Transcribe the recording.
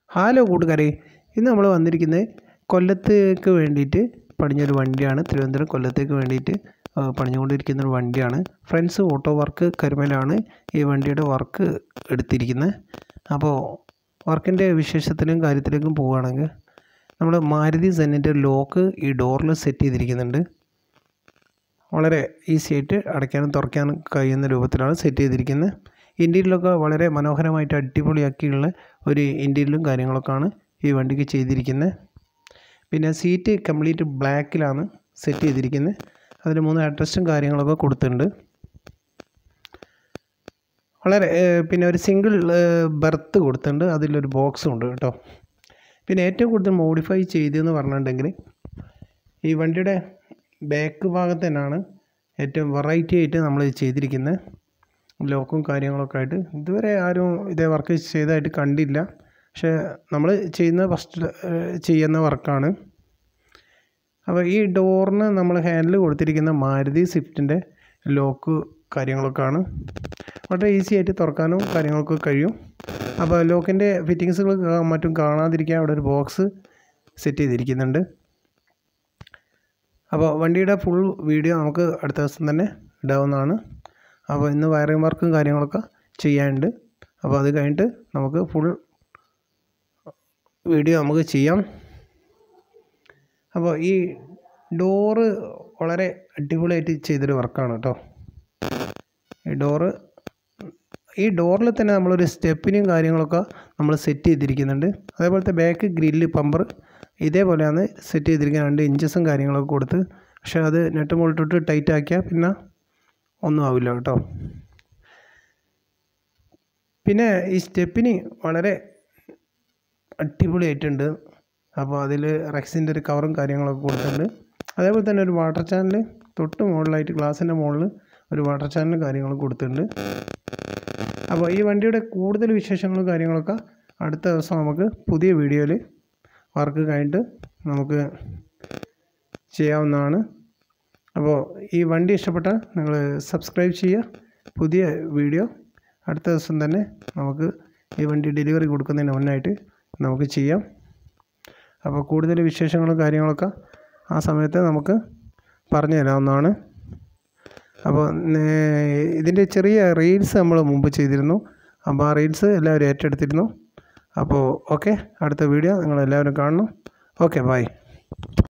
hello കൂട്ടുകാരെ ഇന്ന് നമ്മൾ വന്നിരിക്കുന്നത് കൊല്ലത്തേക്ക് വേണ്ടിയിട്ട് പണിഞ്ഞൊരു വണ്ടിയാണ് തിരുവനന്തപുരം കൊല്ലത്തേക്ക് വേണ്ടിയിട്ട് ആ, പണിഞ്ഞുകൊണ്ടിരിക്കുന്ന ഒരു വണ്ടിയാണ് ഫ്രണ്ട്സ് ഓട്ടോ വർക്ക് കരുമലാണ് ഈ വണ്ടിയുടെ വർക്ക് എടുത്തിരിക്കുന്നത് അപ്പോൾ വർക്കിൻ്റെ വിശേഷത്തിലും കാര്യത്തിലേക്കും പോവുകയാണെങ്കിൽ നമ്മൾ മാരുതി സെന്നിൻ്റെ ലോക്ക് ഈ ഡോറിൽ സെറ്റ് ചെയ്തിരിക്കുന്നുണ്ട് വളരെ ഈസി ആയിട്ട് അടയ്ക്കാനും തുറക്കാനും കഴിയുന്ന രൂപത്തിലാണ് സെറ്റ് ചെയ്തിരിക്കുന്നത് ഇൻറ്റീരിയലൊക്കെ വളരെ മനോഹരമായിട്ട് അടിപൊളിയാക്കിയുള്ള ഒരു ഇൻറ്റീരിയലും കാര്യങ്ങളൊക്കെയാണ് ഈ വണ്ടിക്ക് ചെയ്തിരിക്കുന്നത് പിന്നെ സീറ്റ് കംപ്ലീറ്റ് ബ്ലാക്കിലാണ് സെറ്റ് ചെയ്തിരിക്കുന്നത് അതിൽ മൂന്ന് അഡ്രസ്സും കാര്യങ്ങളൊക്കെ കൊടുത്തിട്ടുണ്ട് വളരെ ഏഹ്, പിന്നെ ഒരു സിംഗിൾ ബെർത്ത് കൊടുത്തിട്ടുണ്ട് അതിലൊരു ബോക്സും ഉണ്ട് കേട്ടോ പിന്നെ ഏറ്റവും കൂടുതൽ മോഡിഫൈ ചെയ്തതെന്ന് പറഞ്ഞിട്ടുണ്ടെങ്കിൽ ഈ വണ്ടിയുടെ ബാക്ക് ഭാഗത്ത് തന്നെയാണ് ഏറ്റവും വെറൈറ്റി ആയിട്ട് നമ്മൾ ചെയ്തിരിക്കുന്നത് ലോക്കും കാര്യങ്ങളൊക്കെ ആയിട്ട് ഇതുവരെ ആരും ഇതേ വർക്ക് ചെയ്തതായിട്ട് കണ്ടില്ല പക്ഷേ നമ്മൾ ചെയ്യുന്ന ഫസ്റ്റ് ചെയ്യുന്ന വർക്കാണ് അപ്പോൾ ഈ ഡോറിന് നമ്മൾ ഹാൻഡിൽ കൊടുത്തിരിക്കുന്ന മാരുതി സ്വിഫ്റ്റിൻ്റെ ലോക്ക് കാര്യങ്ങളൊക്കെയാണ് വളരെ ഈസി ആയിട്ട് തുറക്കാനും കാര്യങ്ങളൊക്കെ കഴിയും അപ്പോൾ ലോക്കിൻ്റെ ഫിറ്റിങ്സുകൾ മറ്റും കാണാതിരിക്കാൻ അവിടെ ഒരു ബോക്സ് സെറ്റ് ചെയ്തിരിക്കുന്നുണ്ട് അപ്പോൾ വണ്ടിയുടെ ഫുൾ വീഡിയോ നമുക്ക് അടുത്ത ദിവസം തന്നെ ഇടാവുന്നതാണ് അപ്പോൾ ഇന്ന് വയറിംഗ് വർക്കും കാര്യങ്ങളൊക്കെ ചെയ്യാനുണ്ട് അപ്പോൾ അത് കഴിഞ്ഞിട്ട് നമുക്ക് ഫുൾ വീഡിയോ നമുക്ക് ചെയ്യാം അപ്പോൾ ഈ ഡോറ് വളരെ അടിപൊളിയായിട്ട് ചെയ്തൊരു വർക്കാണ് കേട്ടോ ഈ ഡോറ് ഈ ഡോറിൽ തന്നെ നമ്മളൊരു സ്റ്റെപ്പിനും കാര്യങ്ങളൊക്കെ നമ്മൾ സെറ്റ് ചെയ്തിരിക്കുന്നുണ്ട് അതേപോലത്തെ ബാക്ക് ഗ്രില്ല് പമ്പർ ഇതേപോലെയാണ് സെറ്റ് ചെയ്തിരിക്കുന്നത് രണ്ട് ഇഞ്ചസും കാര്യങ്ങളൊക്കെ കൊടുത്ത് പക്ഷേ അത് നെട്ട് മുകളിട്ടിട്ട് ടൈറ്റ് ആക്കിയാൽ പിന്നെ ഒന്നും ആവില്ല കേട്ടോ പിന്നെ ഈ സ്റ്റെപ്പിന് വളരെ അടിപൊളിയായിട്ടുണ്ട് അപ്പോൾ അതിൽ റെക്സിൻ്റെ ഒരു കവറും കാര്യങ്ങളൊക്കെ കൊടുത്തിട്ടുണ്ട് അതേപോലെ തന്നെ ഒരു വാട്ടർ ചാനൽ തൊട്ട് മുകളിലായിട്ട് ഗ്ലാസിൻ്റെ മുകളിൽ ഒരു വാട്ടർ ചാനലും കാര്യങ്ങളും കൊടുത്തിട്ടുണ്ട് അപ്പോൾ ഈ വണ്ടിയുടെ കൂടുതൽ വിശേഷങ്ങളും കാര്യങ്ങളൊക്കെ അടുത്ത ദിവസം നമുക്ക് പുതിയ വീഡിയോയിൽ വർക്ക് കഴിഞ്ഞിട്ട് നമുക്ക് ചെയ്യാവുന്നതാണ് അപ്പോൾ ഈ വണ്ടി ഇഷ്ടപ്പെട്ടാൽ നിങ്ങൾ സബ്സ്ക്രൈബ് ചെയ്യുക പുതിയ വീഡിയോ അടുത്ത ദിവസം തന്നെ നമുക്ക് ഈ വണ്ടി ഡെലിവറി കൊടുക്കുന്നതിന് മുന്നായിട്ട് നമുക്ക് ചെയ്യാം അപ്പോൾ കൂടുതൽ വിശേഷങ്ങളും കാര്യങ്ങളൊക്കെ ആ സമയത്ത് നമുക്ക് പറഞ്ഞു തരാവുന്നതാണ് അപ്പോൾ നേ- ഇതിൻ്റെ ചെറിയ റീൽസ് നമ്മൾ മുമ്പ് ചെയ്തിരുന്നു അപ്പോൾ ആ റീൽസ് എല്ലാവരും ഏറ്റെടുത്തിരുന്നു അപ്പോൾ ഓക്കെ അടുത്ത വീഡിയോ നിങ്ങളെല്ലാവരും കാണണം ഓക്കെ ബൈ